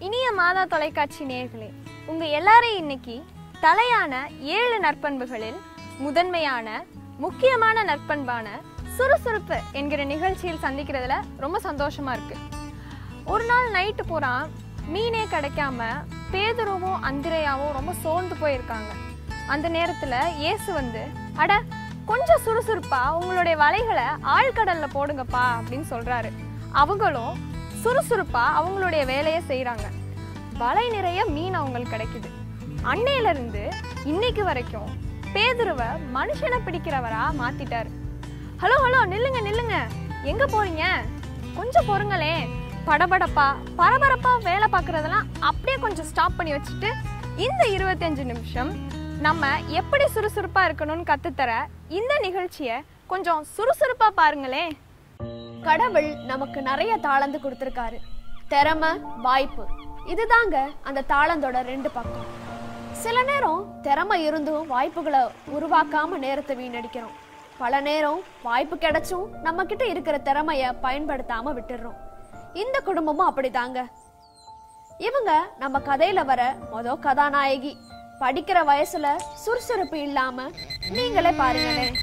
இனிய மாதா தொலைக்காட்சி நேயர்களே உங்க எல்லாரையும் இன்னைக்கு தலையான ஏழு நற்பண்புகளில் முதன்மையான முக்கியமான நற்பண்பான சுறுசுறுப்பு என்கிற நிகழ்ச்சியில் சந்திக்கிறதுல ரொம்ப சந்தோஷமா இருக்கு ஒரு நாள் நைட்டு பூரா மீனே கிடைக்காம பேதுருவும் அந்திரையாவும் ரொம்ப சோர்ந்து போயிருக்காங்க அந்த நேரத்துல இயேசு வந்து அட கொஞ்சம் சுறுசுறுப்பா உங்களுடைய வலைகளை ஆழ்கடல்ல போடுங்கப்பா அப்படின்னு சொல்றாரு அவங்களும் சுறுசுறுப்பா அவங்களுடைய வேலையை செய்றாங்க வலை நிறைய மீன் அவங்களுக்கு கிடைக்குது அன்னையில இருந்து இன்னைக்கு வரைக்கும் பேதுருவை மனுஷனை பிடிக்கிறவரா மாத்திட்டாரு ஹலோ ஹலோ நில்லுங்க நில்லுங்க எங்க போறீங்க கொஞ்சம் பொறுங்களேன் படபடப்பா பரபரப்பா வேலை பார்க்கறதெல்லாம் அப்படியே கொஞ்சம் ஸ்டாப் பண்ணி வச்சுட்டு இந்த இருபத்தஞ்சு நிமிஷம் நம்ம எப்படி சுறுசுறுப்பா இருக்கணும்னு கத்துத்தர இந்த நிகழ்ச்சியை கொஞ்சம் சுறுசுறுப்பா பாருங்களேன் கடவுள் நமக்கு நிறைய தாளந்து கொடுத்துருக்காரு திறமை வாய்ப்பு இதுதாங்க அந்த தாளந்தோட ரெண்டு பக்கம் சில நேரம் திறமை இருந்தும் வாய்ப்புகளை உருவாக்காம நேரத்தை வீணடிக்கிறோம் பல நேரம் வாய்ப்பு கிடைச்சும் நம்ம கிட்ட இருக்கிற திறமைய பயன்படுத்தாம விட்டுடுறோம் இந்த குடும்பமும் அப்படிதாங்க இவங்க நம்ம கதையில வர மொத கதாநாயகி படிக்கிற வயசுல சுறுசுறுப்பு இல்லாம நீங்களே பாருங்களேன்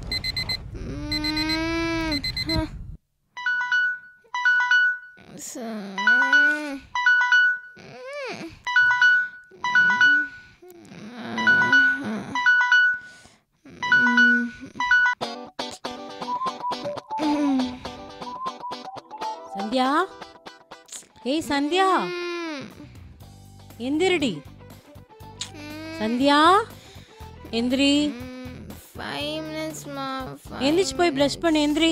சந்தியா ஏய் சந்தியா எந்திரடி சந்தியா எந்திரி ஃபைவ் மினிட்ஸ்மா எந்திரிச்சு போய் ப்ரஷ் பண்ணு எந்திரி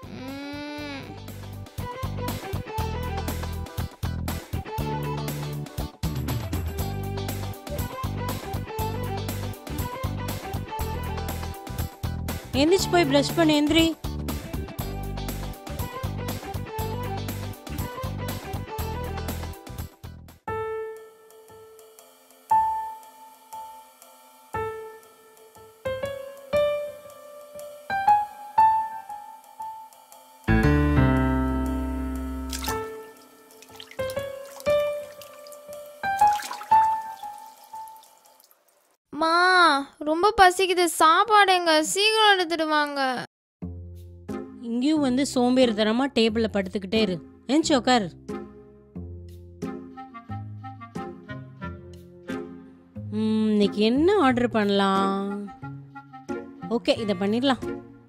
எந்திரிச்சு போய் ப்ரஷ் பண்ணு எந்திரி மா ரொம்ப பசிக்குது சாப்பாடு எங்க சீக்கிரம் எடுத்துட்டு வாங்க இங்கேயும் வந்து சோம்பேறித்தனமா டேபிளில் படுத்துக்கிட்டே இரு ஏஞ்சி உக்கார் ம், இன்னைக்கு என்ன ஆர்டர் பண்ணலாம் ஓகே இதை பண்ணிடலாம்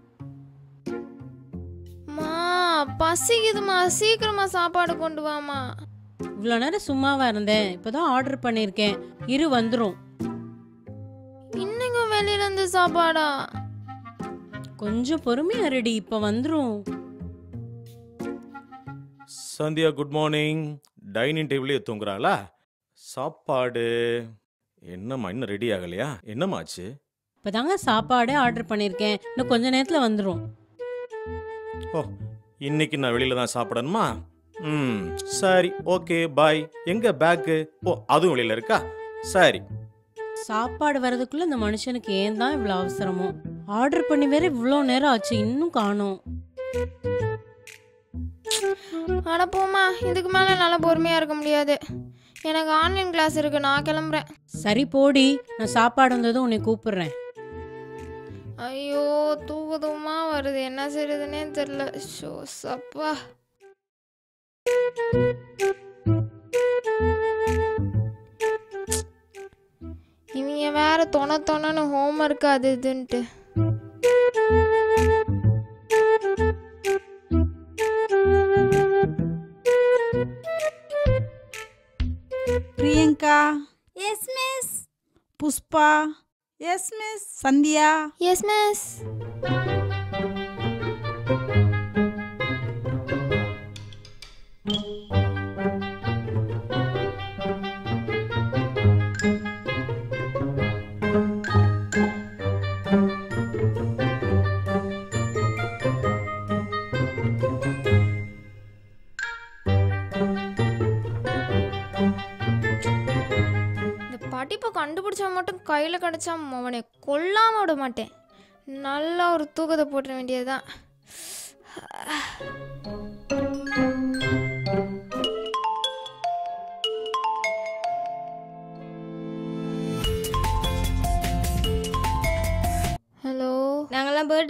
மா பசிக்குதுமா சீக்கிரமா சாப்பாடு கொண்டு வாமா இவ்வளோ நேரம் சும்மாவா இருந்தேன் இப்போதான் ஆர்டர் பண்ணியிருக்கேன் இரு வந்துடும் இன்னைக்கும் வெளியில இருந்து சாப்பாடா கொஞ்சம் பொறுமையா ரெடி இப்போ வந்துடும் சந்தியா குட் மார்னிங் டைனிங் டேபிளே தூங்குறாங்களா சாப்பாடு என்னம்மா இன்னும் ரெடி ஆகலையா என்னம்மா ஆச்சு இப்போதாங்க சாப்பாடே ஆர்டர் பண்ணியிருக்கேன் இன்னும் கொஞ்ச நேரத்தில் வந்துடும் ஓ இன்னைக்கு நான் வெளியில தான் சாப்பிடணுமா ம் சரி ஓகே பாய் எங்க பேக்கு ஓ அதுவும் வெளியில இருக்கா சரி சாப்பாடு வர்றதுக்குள்ள இந்த மனுஷனுக்கு ஏன் தான் இவ்வளோ அவசரமோ ஆர்டர் பண்ணி வேற இவ்வளோ நேரம் ஆச்சு இன்னும் காணோம் அட போமா இதுக்கு மேல என்னால பொறுமையா இருக்க முடியாது எனக்கு ஆன்லைன் கிளாஸ் இருக்கு நான் கிளம்புறேன் சரி போடி நான் சாப்பாடு வந்ததும் உன்னை கூப்பிடுறேன் ஐயோ தூக்கதுமா வருது என்ன செய்யறதுன்னே தெரியல ஷோ சப்பா இவங்க வேற தொண தொணன்னு ஹோம்ஒர்க் அது இதுன்ட்டு Priyanka yes miss Pushpa yes miss Sandhya yes miss இந்த படிப்பை கண்டுபிடிச்சா மட்டும் கையில் கிடச்சா அவனை கொல்லாம விட மாட்டேன் நல்லா ஒரு தூக்கத்தை போட்டுற வேண்டியதுதான்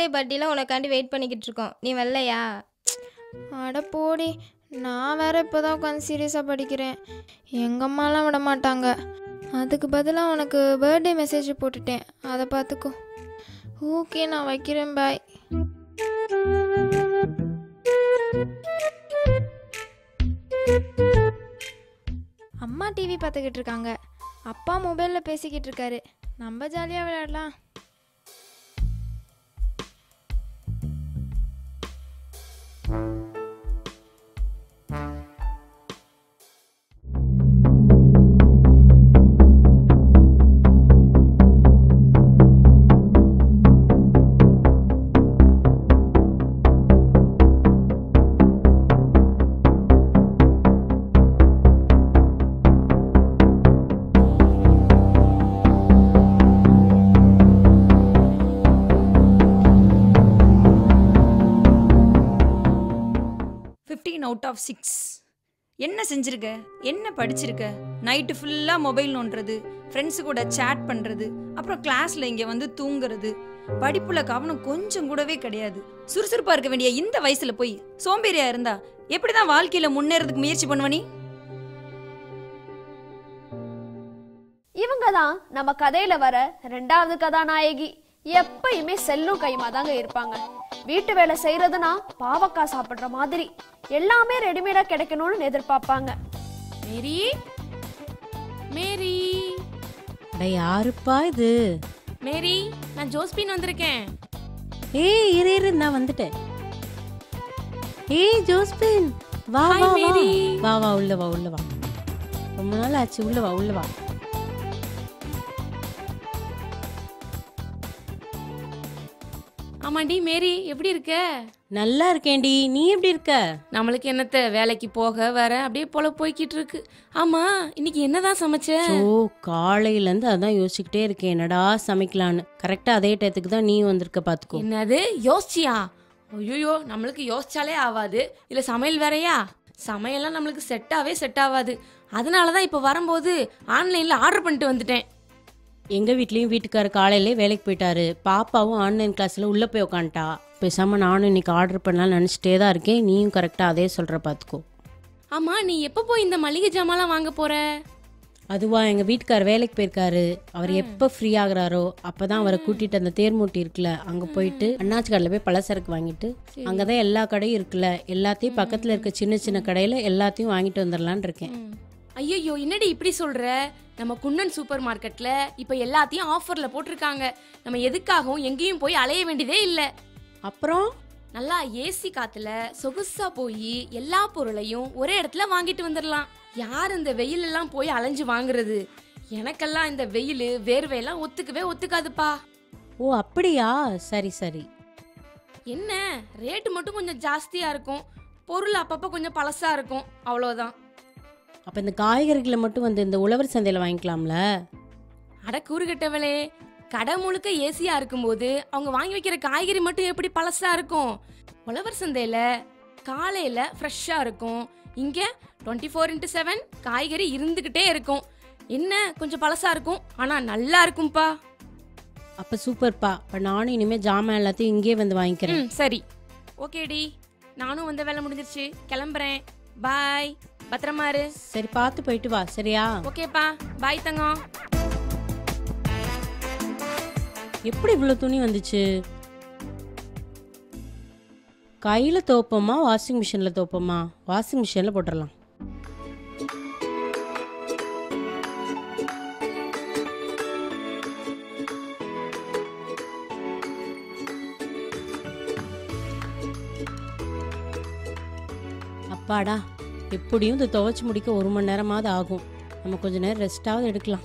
பர்த்டேல உனக்காண்டி வெயிட் பண்ணிக்கிட்டு இருக்கோம் நீ வரலையா அட போடி நான் வேற இப்போதான் உட்காந்து சீரியஸாக படிக்கிறேன் எங்கள் அம்மாலாம் விட மாட்டாங்க அதுக்கு பதிலாக உனக்கு பர்த்டே மெசேஜ் போட்டுட்டேன் அதை பார்த்துக்கோ ஓகே நான் வைக்கிறேன் பாய் அம்மா டிவி பார்த்துக்கிட்டு இருக்காங்க அப்பா மொபைலில் பேசிக்கிட்டு இருக்காரு நம்ம ஜாலியாக விளையாடலாம் ஃபிஃப்டீன் அவுட் ஆஃப் சிக்ஸ் என்ன செஞ்சிருக்க என்ன படிச்சிருக்க நைட்டு ஃபுல்லாக மொபைல் நோண்டுறது ஃப்ரெண்ட்ஸு கூட சேட் பண்ணுறது அப்புறம் கிளாஸில் இங்கே வந்து தூங்குறது படிப்புல கவனம் கொஞ்சம் கூடவே கிடையாது சுறுசுறுப்பாக இருக்க வேண்டிய இந்த வயசில் போய் சோம்பேறியா இருந்தா எப்படி தான் வாழ்க்கையில் முன்னேறதுக்கு முயற்சி பண்ணுவ நீ இவங்க தான் நம்ம கதையில வர ரெண்டாவது கதாநாயகி எப்பயுமே செல்லும் கைமா தாங்க இருப்பாங்க வீட்டு வேலை செய்யறதுனா பாவக்காய் சாப்பிடுற மாதிரி எல்லாமே ரெடிமேடா கிடைக்கணும்னு எதிர்பார்ப்பாங்க மேரி மேரி அட யாருப்பா இது மேரி நான் ஜோஸ்பின் வந்திருக்கேன் ஏய் இரு இரு நான் வந்துட்டேன் ஏய் ஜோஸ்பின் வா Hi, வா வா மேரி. வா வா உள்ள வா உள்ள வா ரொம்ப நாள் ஆச்சு உள்ள வா உள்ள வா ஆமாண்டி மேரி எப்படி இருக்க நல்லா இருக்கேன்டி நீ எப்படி இருக்க நம்மளுக்கு என்னத்த வேலைக்கு போக வர அப்படியே போல போய்கிட்டு இருக்கு ஆமா இன்னைக்கு என்னதான் சமைச்ச ஓ காலையில இருந்து அதான் யோசிச்சுக்கிட்டே இருக்கேன் என்னடா சமைக்கலான்னு கரெக்டா அதே டயத்துக்கு தான் நீ வந்திருக்க பாத்துக்கோ என்னது யோசிச்சியா ஐயோ நம்மளுக்கு யோசிச்சாலே ஆகாது இல்ல சமையல் வேறயா சமையல்லாம் நம்மளுக்கு செட்டாவே செட் ஆகாது அதனால தான் இப்போ வரும்போது ஆன்லைனில் ஆர்டர் பண்ணிட்டு வந்துட்டேன் எங்க வீட்லயும் வீட்டுக்காரர் காலையிலே வேலைக்கு போயிட்டாரு பாப்பாவும் ஆன்லைன் கிளாஸ்ல உள்ள போய் உக்காந்துட்டா பேசாம நானும் இன்னைக்கு ஆர்டர் பண்ணலாம்னு நினைச்சிட்டே தான் இருக்கேன் நீயும் கரெக்டா அதே சொல்ற பாத்துக்கோ ஆமா நீ எப்போ போய் இந்த மளிகை ஜாமான்லாம் வாங்க போற அதுவா எங்க வீட்டுக்கார் வேலைக்கு போயிருக்காரு அவர் எப்ப ஃப்ரீ ஆகுறாரோ அப்பதான் அவரை கூட்டிட்டு அந்த தேர்மூட்டி இருக்குல்ல அங்க போயிட்டு அண்ணாச்சி கடையில போய் பலசரக்கு வாங்கிட்டு அங்கதான் எல்லா கடையும் இருக்குல்ல எல்லாத்தையும் பக்கத்துல இருக்க சின்ன சின்ன கடையில எல்லாத்தையும் வாங்கிட்டு வந்துடலான்னு இருக்கேன் ஐயோ என்னடி இப்படி சொல்ற நம்ம குன்னன் சூப்பர் மார்க்கெட்ல இப்ப எல்லாத்தையும் ஆஃபர்ல போட்டிருக்காங்க நம்ம எதுக்காகவும் எங்கேயும் போய் அலைய வேண்டியதே இல்ல அப்புறம் நல்லா ஏசி காத்துல சொகுசா போய் எல்லா பொருளையும் ஒரே இடத்துல வாங்கிட்டு வந்துடலாம் யார் இந்த வெயில் எல்லாம் போய் அலைஞ்சு வாங்குறது எனக்கெல்லாம் இந்த வெயில் வேர்வையெல்லாம் ஒத்துக்கவே ஒத்துக்காதுப்பா ஓ அப்படியா சரி சரி என்ன ரேட்டு மட்டும் கொஞ்சம் ஜாஸ்தியா இருக்கும் பொருள் அப்பப்போ கொஞ்சம் பழசா இருக்கும் அவ்வளோதான் அப்ப இந்த காய்கறிகளை மட்டும் வந்து இந்த உழவர் சந்தையில வாங்கிக்கலாம்ல அட கூறுகட்டவளே கடை முழுக்க ஏசியா இருக்கும்போது அவங்க வாங்கி வைக்கிற காய்கறி மட்டும் எப்படி பழசா இருக்கும் உழவர் சந்தையில காலையில ஃப்ரெஷ்ஷா இருக்கும் இங்க டுவெண்ட்டி ஃபோர் இன்ட்டு செவன் காய்கறி இருந்துகிட்டே இருக்கும் என்ன கொஞ்சம் பழசா இருக்கும் ஆனா நல்லா இருக்கும்பா அப்ப சூப்பர்ப்பா அப்ப நானும் இனிமே ஜாமான் எல்லாத்தையும் இங்கே வந்து வாங்கிக்கிறேன் ம் சரி ஓகேடி நானும் வந்த வேலை முடிஞ்சிருச்சு கிளம்புறேன் பாய் பத்திரமா இரு சரி பார்த்து போயிட்டு வா சரியா ஓகேப்பா பாய் தங்கம் எப்படி இவ்வளவு துணி வந்துச்சு கையில துவைப்போமா வாஷிங் மிஷின்ல துவைப்போமா வாஷிங் மிஷின்ல போட்டுடலாம் அப்பாடா எப்படியும் இந்த துவைச்சு முடிக்க ஒரு மணி நேரமாவது ஆகும் நம்ம கொஞ்ச நேரம் ரெஸ்டாவது எடுக்கலாம்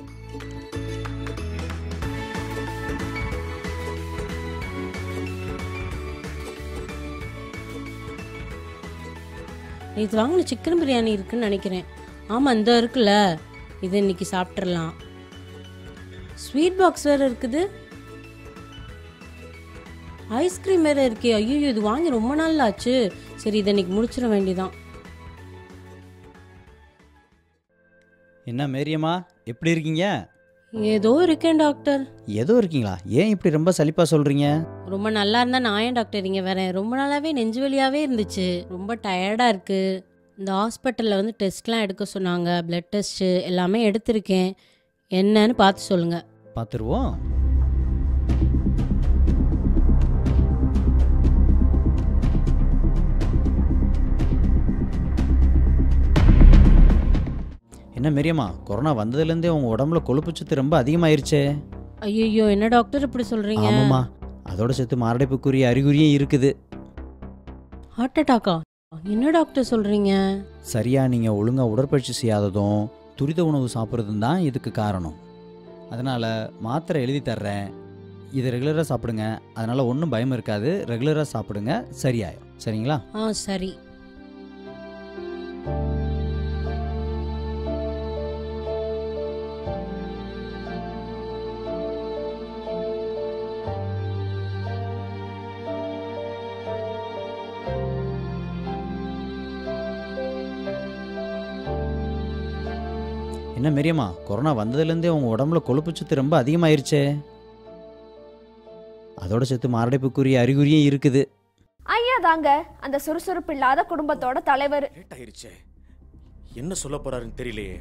இது வாங்கின சிக்கன் பிரியாணி இருக்குன்னு நினைக்கிறேன் ஆமாம் இந்த இருக்குல்ல இது இன்னைக்கு சாப்பிட்றலாம் ஸ்வீட் பாக்ஸ் வேற இருக்குது ஐஸ்கிரீம் வேற இருக்கே ஐயோ இது வாங்கி ரொம்ப நாள் ஆச்சு சரி இதை இன்னைக்கு முடிச்சிட வேண்டியதான் என்ன மேரியம்மா எப்படி இருக்கீங்க ஏதோ இருக்கேன் டாக்டர் ஏதோ இருக்கீங்களா ஏன் இப்படி ரொம்ப சலிப்பா சொல்றீங்க ரொம்ப நல்லா இருந்தா நான் ஏன் டாக்டர் இங்கே வரேன் ரொம்ப நாளாவே நெஞ்சு வலியாவே இருந்துச்சு ரொம்ப டயர்டா இருக்கு இந்த ஹாஸ்பிட்டலில் வந்து டெஸ்ட்லாம் எடுக்க சொன்னாங்க பிளட் டெஸ்ட்டு எல்லாமே எடுத்திருக்கேன் என்னன்னு பார்த்து சொல்லுங்க பார்த்துருவோம் என்ன மெரியம்மா கொரோனா வந்ததுலேருந்தே உங்க உடம்புல கொழுப்பு சத்து ரொம்ப அதிகமாயிருச்சே ஐயோ என்ன டாக்டர் இப்படி சொல்றீங்க ஆமாம்மா அதோட சேர்த்து மாரடைப்புக்குரிய அறிகுறியும் இருக்குது ஹார்ட் அட்டாக்கா என்ன டாக்டர் சொல்றீங்க சரியா நீங்க ஒழுங்கா உடற்பயிற்சி செய்யாததும் துரித உணவு சாப்பிட்றதும் தான் இதுக்கு காரணம் அதனால மாத்திரை எழுதி தர்றேன் இதை ரெகுலராக சாப்பிடுங்க அதனால ஒன்றும் பயம் இருக்காது ரெகுலராக சாப்பிடுங்க சரியாயிரும் சரிங்களா ஆ சரி என்ன மெரியம்மா கொரோனா வந்ததுலேருந்தே உங்க உடம்புல கொழுப்பு சத்து ரொம்ப அதிகமாயிருச்சே அதோட சேர்த்து மாரடைப்புக்குரிய அறிகுறியும் இருக்குது ஐயா தாங்க அந்த சுறுசுறுப்பு இல்லாத குடும்பத்தோட தலைவர் லேட் ஆயிருச்சே என்ன சொல்ல போறாருன்னு தெரியலையே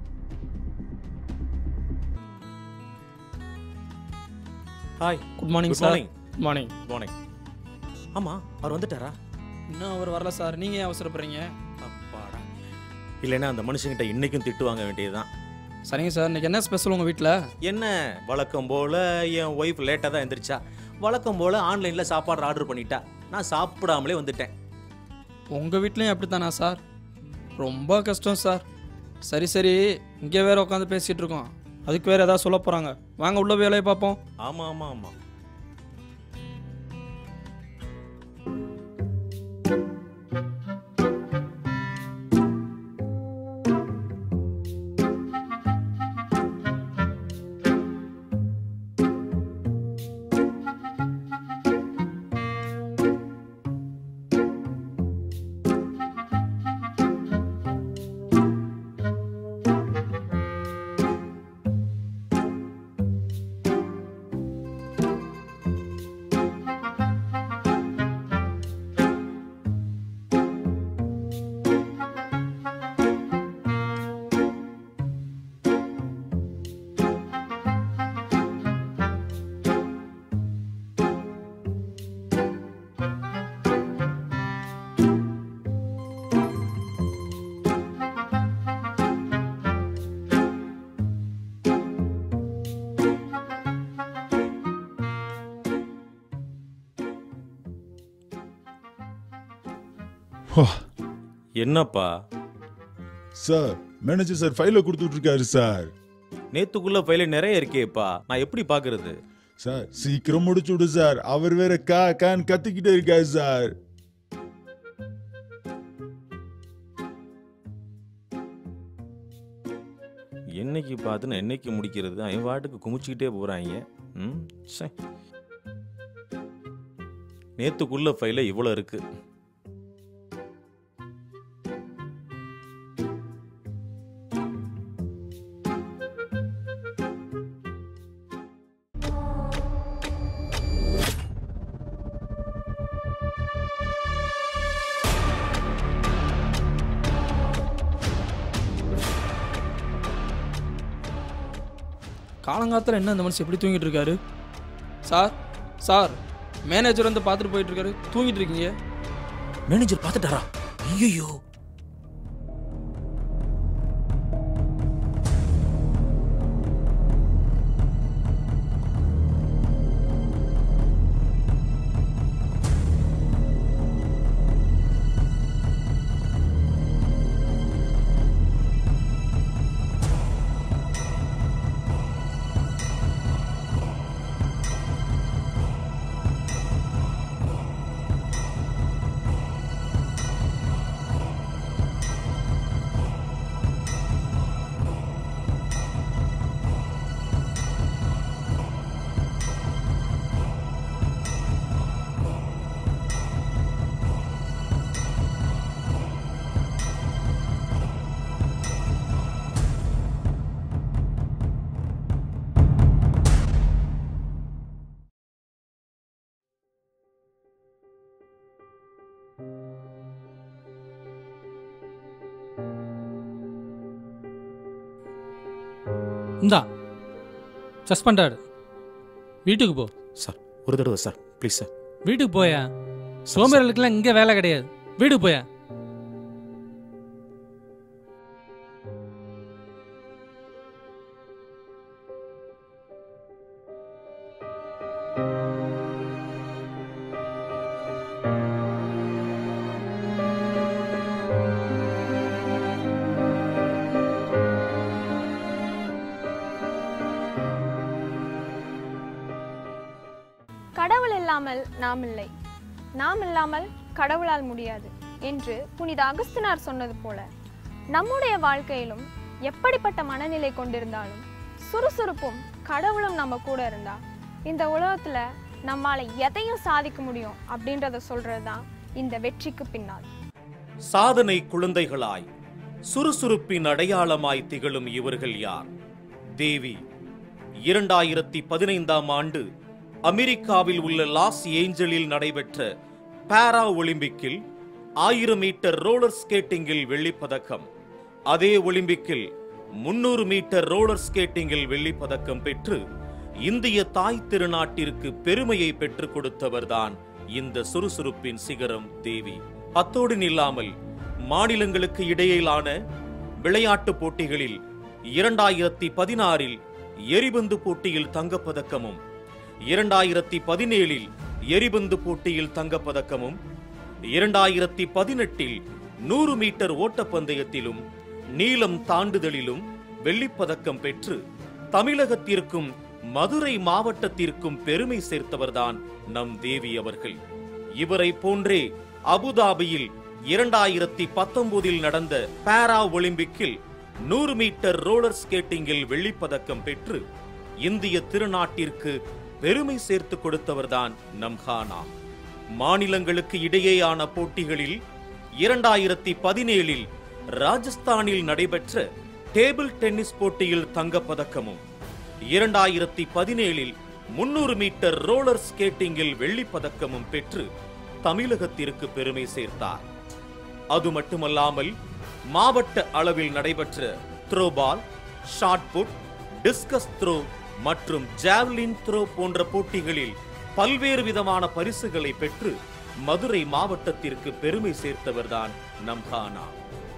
hi good morning good sir morning good morning good morning ஆமா அவர் வந்துட்டாரா இன்னும் அவர் வரல சார் நீங்கள் ஏன் அவசரப்படுறீங்க அப்பாடா இல்லைன்னா அந்த மனுஷங்கிட்ட இன்னைக்கும் திட்டு வாங்க வேண்டியதுதான் சரிங்க சார் இன்னைக்கு என்ன ஸ்பெஷல் உங்கள் வீட்டில் என்ன வழக்கம் போல என் ஒய்ஃப் லேட்டாக தான் எந்திரிச்சா வழக்கம் போல ஆன்லைனில் சாப்பாடு ஆர்டர் பண்ணிட்டா நான் சாப்பிடாமலே வந்துட்டேன் உங்கள் வீட்லேயும் அப்படி தானா சார் ரொம்ப கஷ்டம் சார் சரி சரி இங்கே வேற உட்காந்து பேசிகிட்டு இருக்கோம் அதுக்கு வேற ஏதாவது சொல்ல போகிறாங்க வாங்க உள்ள வேலையை பார்ப்போம் ஆமா ஆமா ஆமா என்னப்பா சார் மேனேஜர் சார் ஃபைல கொடுத்துட்டு இருக்காரு சார் நேத்துக்குள்ள ஃபைல நிறைய இருக்கேப்பா நான் எப்படி பாக்குறது சார் சீக்கிரம் முடிச்சு விடு சார் அவர் வேற கா கான்னு கத்திக்கிட்டே இருக்காரு சார் என்னைக்கு பார்த்துன்னு என்னைக்கு முடிக்கிறது அவன் வாட்டுக்கு குமிச்சுக்கிட்டே போறாங்க ம் சே நேத்துக்குள்ள ஃபைல இவ்வளோ இருக்கு காலங்காலத்தில் என்ன இந்த மனுஷன் எப்படி தூங்கிட்டு இருக்காரு சார் சார் மேனேஜர் வந்து பார்த்துட்டு போயிட்டு இருக்காரு தூங்கிட்டு இருக்கீங்க மேனேஜர் பார்த்துட்டாரா ஐயோ இந்தா சஸ்பெண்டட் வீட்டுக்கு போ சார் ஒரு தடவை சார் ப்ளீஸ் சார் வீட்டுக்கு போயா சோம்பேறிகளுக்கெல்லாம் இங்கே வேலை கிடையாது வீட்டுக்கு போயா கடவுள் இல்லாமல் நாம் இல்லை நாம் இல்லாமல் கடவுளால் முடியாது என்று புனித அகஸ்தினார் சொன்னது போல நம்முடைய வாழ்க்கையிலும் எப்படிப்பட்ட மனநிலை கொண்டிருந்தாலும் சுறுசுறுப்பும் கடவுளும் நம்ம கூட இருந்தா இந்த உலகத்துல நம்மால எதையும் சாதிக்க முடியும் அப்படின்றத சொல்றதுதான் இந்த வெற்றிக்கு பின்னால் சாதனை குழந்தைகளாய் சுறுசுறுப்பின் அடையாளமாய் திகழும் இவர்கள் யார் தேவி இரண்டாயிரத்தி பதினைந்தாம் ஆண்டு அமெரிக்காவில் உள்ள லாஸ் ஏஞ்சலில் நடைபெற்ற பாரா ஒலிம்பிக்கில் ஆயிரம் மீட்டர் ரோலர் ஸ்கேட்டிங்கில் வெள்ளிப்பதக்கம் அதே ஒலிம்பிக்கில் முன்னூறு மீட்டர் ரோலர் ஸ்கேட்டிங்கில் வெள்ளிப்பதக்கம் பெற்று இந்திய தாய் திருநாட்டிற்கு பெருமையை பெற்றுக் கொடுத்தவர்தான் இந்த சுறுசுறுப்பின் சிகரம் தேவி அத்தோடு நில்லாமல் மாநிலங்களுக்கு இடையிலான விளையாட்டுப் போட்டிகளில் இரண்டாயிரத்தி பதினாறில் எரிபந்து போட்டியில் தங்கப்பதக்கமும் இரண்டாயிரத்தி பதினேழில் எரிபந்து போட்டியில் தங்கப்பதக்கமும் இரண்டாயிரத்தி பதினெட்டில் நூறு மீட்டர் ஓட்டப்பந்தயத்திலும் நீளம் தாண்டுதலிலும் வெள்ளிப்பதக்கம் பெற்று தமிழகத்திற்கும் மதுரை மாவட்டத்திற்கும் பெருமை சேர்த்தவர்தான் நம் தேவி அவர்கள் இவரை போன்றே அபுதாபியில் இரண்டாயிரத்தி பத்தொன்பதில் நடந்த பாரா ஒலிம்பிக்கில் நூறு மீட்டர் ரோலர் ஸ்கேட்டிங்கில் வெள்ளிப்பதக்கம் பெற்று இந்திய திருநாட்டிற்கு பெருமை சேர்த்து கொடுத்தவர்தான் நம் ஹானா மாநிலங்களுக்கு இடையேயான போட்டிகளில் இரண்டாயிரத்தி பதினேழில் ராஜஸ்தானில் நடைபெற்ற டேபிள் டென்னிஸ் போட்டியில் தங்கப்பதக்கமும் இரண்டாயிரத்தி பதினேழில் முன்னூறு மீட்டர் ரோலர் ஸ்கேட்டிங்கில் வெள்ளிப் பதக்கமும் பெற்று தமிழகத்திற்கு பெருமை சேர்த்தார் அது மட்டுமல்லாமல் மாவட்ட அளவில் நடைபெற்ற throwball shot put discus throw மற்றும் ஜாவ்லின் த்ரோ போன்ற போட்டிகளில் பல்வேறு விதமான பரிசுகளை பெற்று மதுரை மாவட்டத்திற்கு பெருமை சேர்த்தவர்தான் நம்ஹானா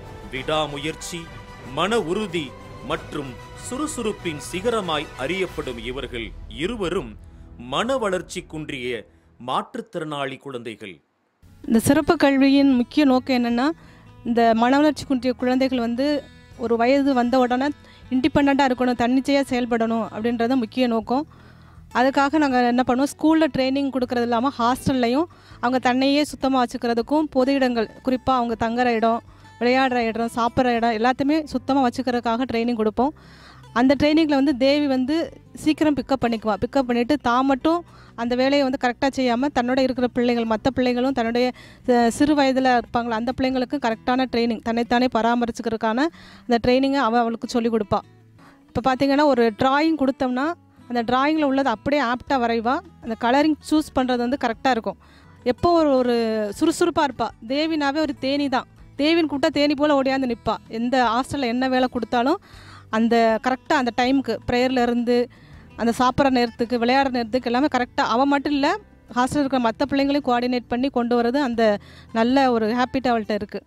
விடாமுயற்சி மன உறுதி மற்றும் சுறுசுறுப்பின் சிகரமாய் அறியப்படும் இவர்கள் இருவரும் மன வளர்ச்சி குன்றிய மாற்றுத்திறனாளி குழந்தைகள் இந்த சிறப்பு கல்வியின் முக்கிய நோக்கம் என்னென்னா இந்த மன வளர்ச்சி குன்றிய குழந்தைகள் வந்து ஒரு வயது வந்த உடனே இண்டிபெண்ட்டாக இருக்கணும் தன்னிச்சையாக செயல்படணும் அப்படின்றது முக்கிய நோக்கம் அதுக்காக நாங்கள் என்ன பண்ணுவோம் ஸ்கூலில் ட்ரைனிங் கொடுக்கறது இல்லாமல் ஹாஸ்டல்லையும் அவங்க தன்னையே சுத்தமாக வச்சுக்கிறதுக்கும் பொது இடங்கள் குறிப்பாக அவங்க தங்குற இடம் விளையாடுற இடம் சாப்பிட்ற இடம் எல்லாத்தையுமே சுத்தமாக வச்சுக்கிறதுக்காக ட்ரைனிங் கொடுப்போம் அந்த ட்ரைனிங்கில் வந்து தேவி வந்து சீக்கிரம் பிக்கப் பண்ணிக்குவா பிக்கப் பண்ணிவிட்டு தான் மட்டும் அந்த வேலையை வந்து கரெக்டாக செய்யாமல் தன்னோட இருக்கிற பிள்ளைகள் மற்ற பிள்ளைகளும் தன்னுடைய அஹ், சிறு வயதில் இருப்பாங்களா அந்த பிள்ளைங்களுக்கு கரெக்டான ட்ரைனிங் தன்னைத்தானே பராமரிச்சுக்கிறதுக்கான அந்த ட்ரைனிங்கை அவள் அவளுக்கு சொல்லிக் கொடுப்பா இப்போ பார்த்தீங்கன்னா ஒரு டிராயிங் கொடுத்தோம்னா அந்த டிராயிங்கில் உள்ளது அப்படியே ஆப்டாக வரைவா அந்த கலரிங் சூஸ் பண்ணுறது வந்து கரெக்டாக இருக்கும் எப்போ ஒரு ஒரு சுறுசுறுப்பாக இருப்பா தேவினாவே ஒரு தேனி தான் தேவின் கூப்பிட்டா தேனி போல் ஓடியாந்து நிற்பா எந்த ஹாஸ்டலில் என்ன வேலை கொடுத்தாலும் அந்த கரெக்டாக அந்த டைமுக்கு ப்ரேயரில் இருந்து அந்த சாப்பிட்ற நேரத்துக்கு விளையாடுற நேரத்துக்கு எல்லாமே கரெக்டாக அவன் மட்டும் இல்லை ஹாஸ்டலில் இருக்கிற மற்ற பிள்ளைங்களையும் கோஆர்டினேட் பண்ணி கொண்டு வரது அந்த நல்ல ஒரு ஹாப்பிட் அவள்கிட்ட இருக்குது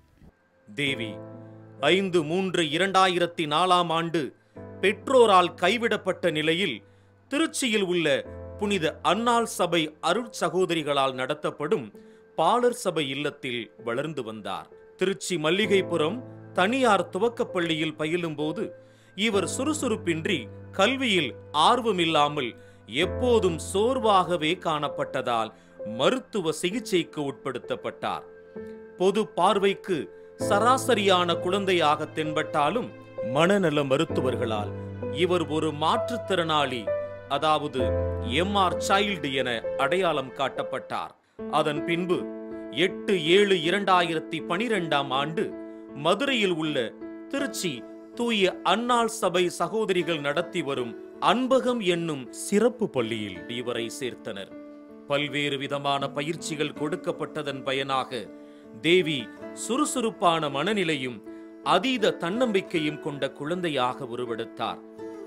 தேவி ஐந்து மூன்று இரண்டாயிரத்தி நாலாம் ஆண்டு பெற்றோரால் கைவிடப்பட்ட நிலையில் திருச்சியில் உள்ள புனித அன்னாள் சபை அருட் சகோதரிகளால் நடத்தப்படும் பாலர் சபை இல்லத்தில் வளர்ந்து வந்தார் திருச்சி மல்லிகைப்புறம் தனியார் துவக்கப் பள்ளியில் பயிலும்போது இவர் சுறுசுறுப்பின்றி கல்வியில் ஆர்வமில்லாமல் எப்போதும் சோர்வாகவே காணப்பட்டதால் மருத்துவ சிகிச்சைக்கு உட்படுத்தப்பட்டார் பொது பார்வைக்கு சராசரியான குழந்தையாக தென்பட்டாலும் மனநல மருத்துவர்களால் இவர் ஒரு மாற்றுத்திறனாளி அதாவது எம்ஆர் சைல்டு என அடையாளம் காட்டப்பட்டார் அதன் பின்பு எட்டு ஏழு இரண்டாயிரத்தி பனிரெண்டாம் ஆண்டு மதுரையில் உள்ள திருச்சி தூய அன்னாள் சபை சகோதரிகள் நடத்தி வரும் அன்பகம் என்னும் சிறப்பு பள்ளியில் இவரை சேர்த்தனர் பல்வேறு விதமான பயிற்சிகள் கொடுக்கப்பட்டதன் பயனாக தேவி சுறுசுறுப்பான மனநிலையும் அதீத தன்னம்பிக்கையும் கொண்ட குழந்தையாக உருவெடுத்தார்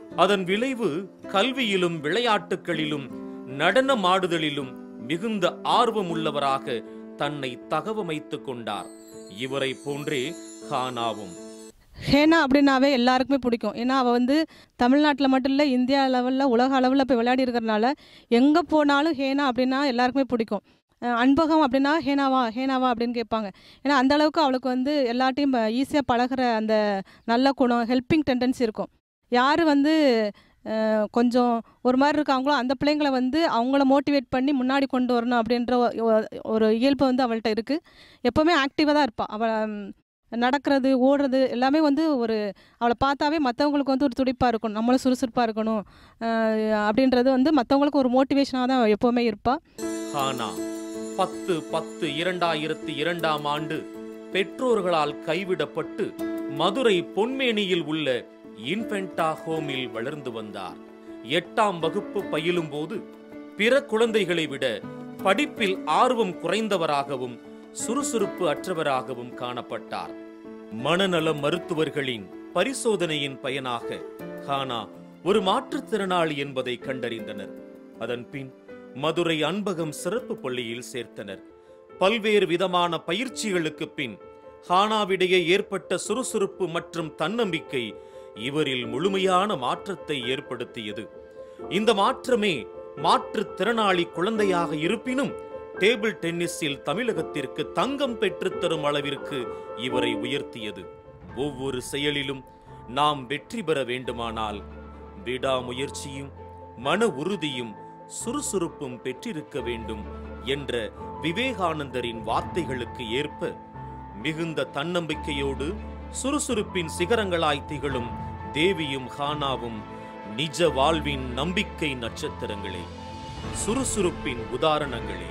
அதன் விளைவு கல்வியிலும் விளையாட்டுகளிலும் நடனமாடுதலிலும் மிகுந்த ஆர்வமுள்ளவராக தன்னை தகவமைத்துக் கொண்டார் இவரை போன்றே ஹானாவும் ஹேனா அப்படின்னாவே எல்லாருக்குமே பிடிக்கும் ஏன்னா அவள் வந்து தமிழ்நாட்டில் மட்டும் இல்லை இந்தியா லெவலில் உலக அளவில் போய் விளையாடி இருக்கிறனால எங்கே போனாலும் ஹேனா அப்படின்னா எல்லாருக்குமே பிடிக்கும் அஹ் அன்பகம் அப்படின்னா ஹேனாவா ஹேனாவா அப்படின்னு கேட்பாங்க ஏன்னா அந்த அளவுக்கு அவளுக்கு வந்து எல்லாத்தையும் ஈஸியாக பழகுற அந்த நல்ல குணம் ஹெல்பிங் டெண்டன்சி இருக்கும் யார் வந்து அஹ், கொஞ்சம் ஒரு மாதிரி இருக்காங்களோ அந்த பிள்ளைங்களை வந்து அவங்கள மோட்டிவேட் பண்ணி முன்னாடி கொண்டு வரணும் அப்படின்ற ஒ- ஒ- ஒரு இயல்பு வந்து அவள்கிட்ட இருக்குது எப்போவுமே ஆக்டிவாக தான் இருப்பாள் அவள் ம், நடக்கிறது ஓடுறது எல்லாமே வந்து ஒரு அவளை பார்த்தாவே மற்றவங்களுக்கு வந்து ஒரு துடிப்பாக இருக்கணும் நம்மளும் சுறுசுறுப்பாக இருக்கணும் அஹ், அப்படின்றது வந்து மற்றவங்களுக்கு ஒரு மோட்டிவேஷனாக தான் அவ எப்போவுமே இருப்பாள் ஹானா பத்து பத்து இரண்டாயிரத்தி இரண்டாம் ஆண்டு பெற்றோர்களால் கைவிடப்பட்டு மதுரை பொன்மேனியில் உள்ள இன்ஃபென்டா ஹோமில் வளர்ந்து வந்தார் எட்டாம் வகுப்பு பயிலும்போது பிற குழந்தைகளை விட படிப்பில் ஆர்வம் குறைந்தவராகவும் சுறுசுறுப்பு அற்றவராகவும் காணப்பட்டார் மனநல மருத்துவர்களின் பரிசோதனையின் பயனாக ஹானா ஒரு மாற்றுத்திறனாளி என்பதை கண்டறிந்தனர் அதன் பின் மதுரை அன்பகம் சிறப்பு பள்ளியில் சேர்த்தனர் பல்வேறு விதமான பயிற்சிகளுக்கு பின் ஹானாவிடையே ஏற்பட்ட சுறுசுறுப்பு மற்றும் தன்னம்பிக்கை இவரில் முழுமையான மாற்றத்தை ஏற்படுத்தியது இந்த மாற்றமே மாற்றுத்திறனாளி குழந்தையாக இருப்பினும் டேபிள் டென்னிஸில் தமிழகத்திற்கு தங்கம் பெற்றுத் தரும் அளவிற்கு இவரை உயர்த்தியது ஒவ்வொரு செயலிலும் நாம் வெற்றி பெற வேண்டுமானால் விடாமுயற்சியும் மன உறுதியும் சுறுசுறுப்பும் பெற்றிருக்க வேண்டும் என்ற விவேகானந்தரின் வார்த்தைகளுக்கு ஏற்ப மிகுந்த தன்னம்பிக்கையோடு சுறுசுறுப்பின் சிகரங்களாய் திகழும் தேவியும் ஹானாவும் நிஜ வாழ்வின் நம்பிக்கை நட்சத்திரங்களே சுறுசுறுப்பின் உதாரணங்களே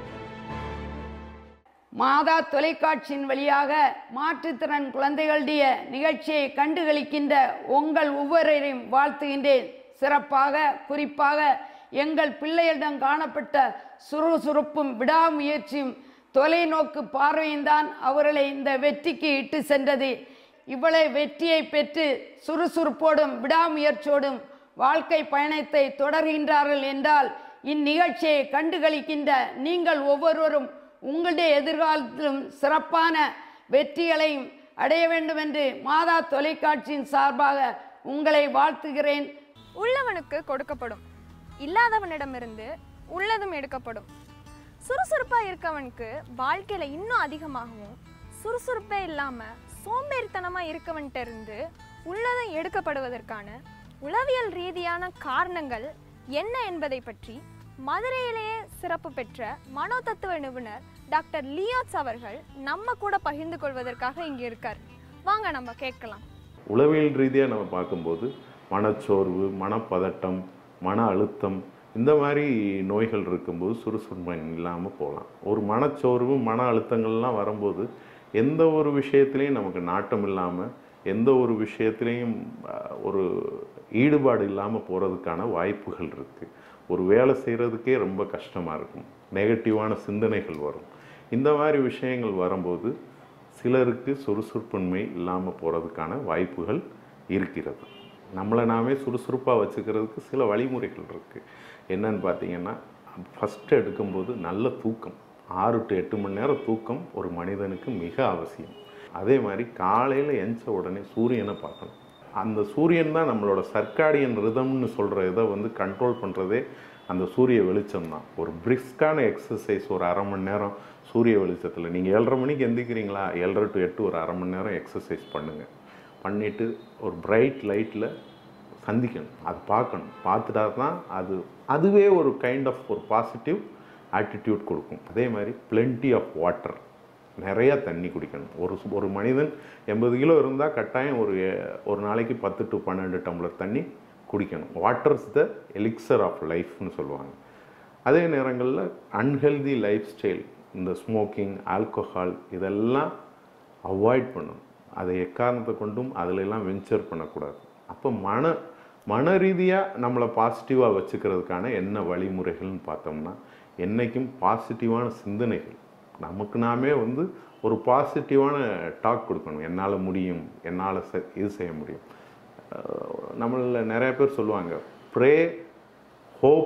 மாதா தொலைக்காட்சியின் வழியாக மாற்றுத்திறன் குழந்தைகளுடைய நிகழ்ச்சியை கண்டுகளிக்கின்ற உங்கள் ஒவ்வொருவரையும் வாழ்த்துகின்றேன் சிறப்பாக குறிப்பாக எங்கள் பிள்ளைகளிடம் காணப்பட்ட சுறுசுறுப்பும் விடாமுயற்சியும் தொலைநோக்கு பார்வையும் தான் அவர்களை இந்த வெற்றிக்கு இட்டு சென்றது இவ்வளவு வெற்றியை பெற்று சுறுசுறுப்போடும் விடாமுயற்சியோடும் வாழ்க்கை பயணத்தை தொடர்கின்றார்கள் என்றால் இந்நிகழ்ச்சியை கண்டுகளிக்கின்ற நீங்கள் ஒவ்வொருவரும் உங்களுடைய எதிர்காலத்திலும் சிறப்பான வெற்றிகளையும் அடைய வேண்டும் என்று மாதா தொலைக்காட்சியின் சார்பாக உங்களை வாழ்த்துகிறேன் உள்ளவனுக்கு கொடுக்கப்படும் இல்லாதவனிடமிருந்து உள்ளதும் எடுக்கப்படும் சுறுசுறுப்பா இருக்கவனுக்கு வாழ்க்கையில இன்னும் அதிகமாகவும் சுறுசுறுப்பே இல்லாம சோம்பேறித்தனமா இருக்கவன்கிட்ட இருந்து உள்ளதும் எடுக்கப்படுவதற்கான உளவியல் ரீதியான காரணங்கள் என்ன என்பதை பற்றி மதுரையிலேயே சிறப்பு பெற்ற மனோதத்துவ நிபுணர் டாக்டர் லியோட்ஸ் அவர்கள் நம்ம கூட பகிர்ந்து கொள்வதற்காக இங்க இருக்கார் வாங்க நம்ம கேட்கலாம் உளவியல் ரீதியாக நம்ம பார்க்கும்போது மனச்சோர்வு மனப்பதட்டம் மன அழுத்தம் இந்த மாதிரி நோய்கள் இருக்கும்போது சுறுசுறுப்பு இல்லாமல் போகலாம் ஒரு மனச்சோர்வு மன அழுத்தங்கள்லாம் வரும்போது எந்த ஒரு விஷயத்துலையும் நமக்கு நாட்டம் இல்லாமல் எந்த ஒரு விஷயத்துலையும் அஹ், ஒரு ஈடுபாடு இல்லாமல் போகிறதுக்கான வாய்ப்புகள் இருக்குது ஒரு வேலை செய்கிறதுக்கே ரொம்ப கஷ்டமாக இருக்கும் நெகட்டிவான சிந்தனைகள் வரும் இந்த மாதிரி விஷயங்கள் வரும்போது சிலருக்கு சுறுசுறுப்பின்மை இல்லாமல் போகிறதுக்கான வாய்ப்புகள் இருக்கிறது நம்மளை நாமே சுறுசுறுப்பாக வச்சுக்கிறதுக்கு சில வழிமுறைகள் இருக்குது என்னன்னு பார்த்தீங்கன்னா ஃபஸ்ட்டு எடுக்கும்போது நல்ல தூக்கம் ஆறு டு எட்டு மணி நேரம் தூக்கம் ஒரு மனிதனுக்கு மிக அவசியம் அதே மாதிரி காலையில் எஞ்ச உடனே சூரியனை பார்க்கணும் அந்த சூரியன் தான் நம்மளோட சர்க்காடியன் ரிதம்னு சொல்கிற இதை வந்து கண்ட்ரோல் பண்ணுறதே அந்த சூரிய வெளிச்சம் தான் ஒரு பிரிஸ்கான எக்ஸசைஸ் ஒரு அரை மணி நேரம் சூரிய வெளிச்சத்தில் நீங்கள் ஏழரை மணிக்கு எந்திக்கிறீங்களா ஏழரை டு எட்டு ஒரு அரை மணி நேரம் எக்ஸசைஸ் பண்ணுங்கள் பண்ணிவிட்டு ஒரு பிரைட் லைட்டில் சந்திக்கணும் அது பார்க்கணும் பார்த்துட்டா தான் அது அதுவே ஒரு கைண்ட் ஆஃப் ஒரு பாசிட்டிவ் ஆட்டிடியூட் கொடுக்கும் அதே மாதிரி plenty ஆஃப் வாட்டர் நிறைய தண்ணி குடிக்கணும் ஒரு சு- ஒரு மனிதன் எண்பது கிலோ இருந்தால் கட்டாயம் ஒரு எ- ஒரு நாளைக்கு பத்து டு பன்னெண்டு டம்ளர் தண்ணி குடிக்கணும் water is the elixir of லைஃப்னு சொல்லுவாங்க அதே நேரங்களில் அன்ஹெல்தி லைஃப் ஸ்டைல் இந்த ஸ்மோக்கிங் ஆல்கஹால் இதெல்லாம் அவாய்ட் பண்ணணும் அதை எக்காரணத்தை கொண்டும் அதிலெல்லாம் வெஞ்சர் பண்ணக்கூடாது அப்போ மன மன ரீதியாக நம்மளை பாசிட்டிவாக வச்சுக்கிறதுக்கான என்ன வழிமுறைகள்னு பார்த்தோம்னா என்றைக்கும் பாசிட்டிவான சிந்தனைகள் நமக்கு நாமே வந்து ஒரு பாசிட்டிவான டாக் கொடுக்கணும் என்னால் முடியும் என்னால் இது செய்ய முடியும் நம்மள நிறைய பேர் சொல்லுவாங்க pray hope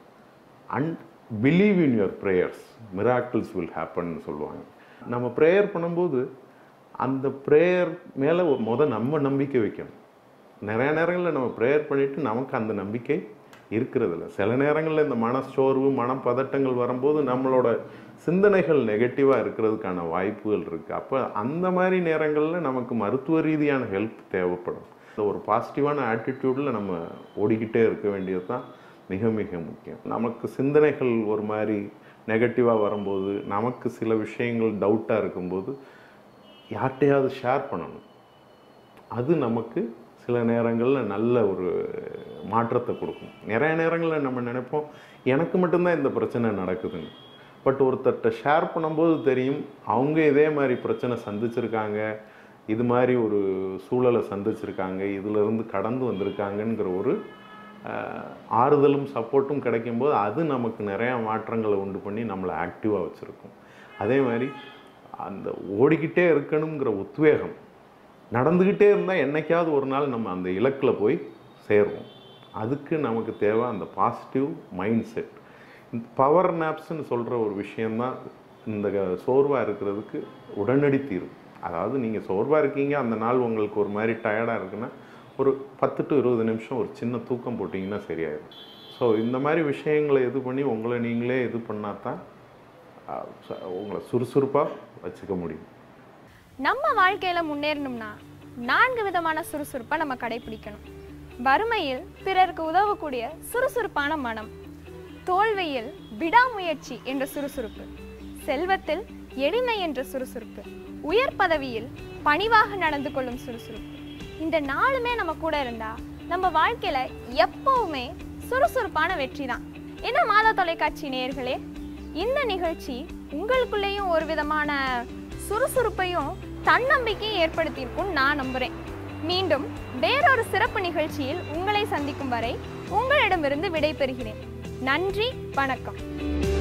and believe in your prayers miracles will happen சொல்லுவாங்க நம்ம ப்ரேயர் பண்ணும்போது அந்த ப்ரேயர் மேலே முத நம்ம நம்பிக்கை வைக்கணும் நிறைய நேரங்களில் நம்ம ப்ரேயர் பண்ணிவிட்டு நமக்கு அந்த நம்பிக்கை இருக்கிறதில்ல சில நேரங்களில் இந்த மனச்சோர்வு மனப்பதட்டங்கள் வரும்போது நம்மளோட சிந்தனைகள் நெகட்டிவாக இருக்கிறதுக்கான வாய்ப்புகள் இருக்குது அப்போ அந்த மாதிரி நேரங்களில் நமக்கு மருத்துவ ரீதியான ஹெல்ப் தேவைப்படும் இந்த ஒரு பாசிட்டிவான ஆட்டிடியூடில் நம்ம ஓடிக்கிட்டே இருக்க வேண்டியது தான் மிக மிக முக்கியம் நமக்கு சிந்தனைகள் ஒரு மாதிரி நெகட்டிவாக வரும்போது நமக்கு சில விஷயங்கள் டவுட்டாக இருக்கும்போது யார்கிட்டையாவது ஷேர் பண்ணணும் அது நமக்கு சில நேரங்களில் நல்ல ஒரு மாற்றத்தை கொடுக்கும் நிறைய நேரங்களில் நம்ம நினைப்போம் எனக்கு மட்டும்தான் இந்த பிரச்சனை நடக்குதுன்னு பட் ஒருத்தர்கிட்ட ஷேர் பண்ணும்போது தெரியும் அவங்க இதே மாதிரி பிரச்சனை சந்திச்சிருக்காங்க இது மாதிரி ஒரு சூழலை சந்திச்சிருக்காங்க இதிலிருந்து கடந்து வந்திருக்காங்கங்கிற ஒரு அஹ், ஆறுதலும் சப்போர்ட்டும் கிடைக்கும்போது அது நமக்கு நிறையா மாற்றங்களை உண்டு பண்ணி நம்மளை ஆக்டிவாக வச்சுருக்கும் அதே மாதிரி அந்த ஓடிக்கிட்டே இருக்கணுங்கிற உத்வேகம் நடந்துக்கிட்டே இருந்தால் என்னைக்காவது ஒரு நாள் நம்ம அந்த இலக்கில் போய் சேருவோம் அதுக்கு நமக்கு தேவை அந்த பாசிட்டிவ் மைண்ட் செட் பவர் நாப்ஸ்ன்னு சொல்கிற ஒரு விஷயந்தான் இந்த சோர்வாக இருக்கிறதுக்கு உடனடி தீர்வு அதாவது நீங்கள் சோர்வாக இருக்கீங்க அந்த நாள் உங்களுக்கு ஒரு மாதிரி டயர்டாக இருக்குன்னா ஒரு பத்து டு இருபது நிமிஷம் ஒரு சின்ன தூக்கம் போட்டிங்கன்னா சரியாயிடும் ஸோ இந்த மாதிரி விஷயங்களை இது பண்ணி உங்களை நீங்களே இது பண்ணால் தான் அஹ், ச- உங்களை சுறுசுறுப்பாக வச்சுக்க முடியும் நம்ம வாழ்க்கையில முன்னேறணும்னா நான்கு விதமான சுறுசுறுப்பை நம்ம கடைபிடிக்கணும் வறுமையில் பிறருக்கு உதவக்கூடிய சுறுசுறுப்பான மனம் தோல்வியில் விடாமுயற்சி என்ற சுறுசுறுப்பு செல்வத்தில் எளிமை என்ற சுறுசுறுப்பு உயர் பதவியில் பணிவாக நடந்து கொள்ளும் சுறுசுறுப்பு இந்த நாளுமே நம்ம கூட இருந்தா நம்ம வாழ்க்கையில எப்பவுமே சுறுசுறுப்பான வெற்றி தான் என்ன மாதா தொலைக்காட்சி நேயர்களே இந்த நிகழ்ச்சி உங்களுக்குள்ளேயும் ஒரு விதமான சுறுசுறுப்பையும் தன்னம்பிக்கையும் ஏற்படுத்தியிருக்கும் நான் நம்புறேன் மீண்டும் வேறொரு சிறப்பு நிகழ்ச்சியில் உங்களை சந்திக்கும் வரை உங்களிடமிருந்து விடை பெறுகிறேன் நன்றி வணக்கம்